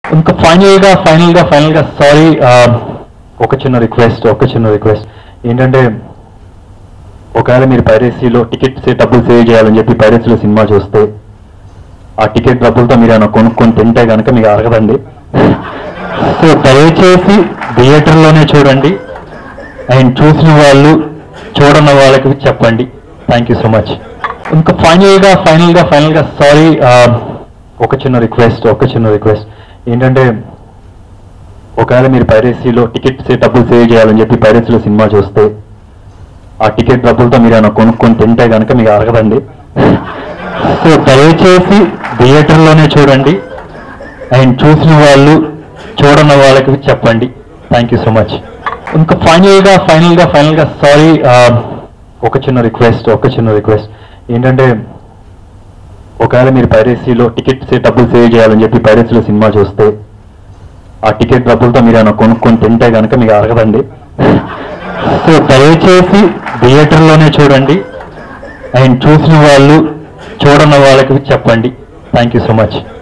ఇంకా ఫైనల్ గా ఫైనల్ గా ఫైనల్ గా సారీ ఒక చిన్న రిక్వెస్ట్ ఒక చిన్న రిక్వెస్ట్ ఏంటంటే ఒకవేళ మీరు పైరసీలో టికెట్ డబ్బులు సేవ్ చేయాలని చెప్పి పైరసీలో సినిమా చూస్తే ఆ టికెట్ డబ్బులతో మీరు ఏమైనా కొనుక్కొని తింటే కనుక మీకు అరగదండి సో దయచేసి థియేటర్లోనే చూడండి అండ్ చూసిన వాళ్ళు చూడని వాళ్ళకి చెప్పండి థ్యాంక్ యూ సో మచ్ ఇంకా ఫైనల్ గా ఫైనల్ గా ఫైనల్ గా సారీ ఒక చిన్న రిక్వెస్ట్ ఒక చిన్న రిక్వెస్ట్ ఏంటంటే ఒకవేళ మీరు పైరసీలో టికెట్ డబ్బులు సేవ్ చేయాలని చెప్పి పైరసీలో సినిమా చూస్తే ఆ టికెట్ డబ్బులతో మీరు ఏమైనా కొనుక్కొని తింటే కనుక మీకు అరగదండి సో దయచేసి థియేటర్లోనే చూడండి అండ్ చూసిన వాళ్ళు చూడని వాళ్ళకి చెప్పండి థ్యాంక్ యూ సో మచ్ ఇంకా ఫైనల్ గా ఫైనల్ గా ఫైనల్ గా సారీ ఒక చిన్న రిక్వెస్ట్ ఒక చిన్న రిక్వెస్ట్ ఏంటంటే ఒకవేళ మీరు పైరసీలో టికెట్ డబ్బులు సేవ్ చేయాలని చెప్పి పైరసీలో సినిమా చూస్తే ఆ టికెట్ డబ్బులతో మీరు ఏమైనా కొనుక్కొని తింటే కనుక మీకు అరగదండి సో దయచేసి థియేటర్లోనే చూడండి అండ్ చూసిన వాళ్ళు చూడని వాళ్ళకి చెప్పండి థ్యాంక్ యూ సో మచ్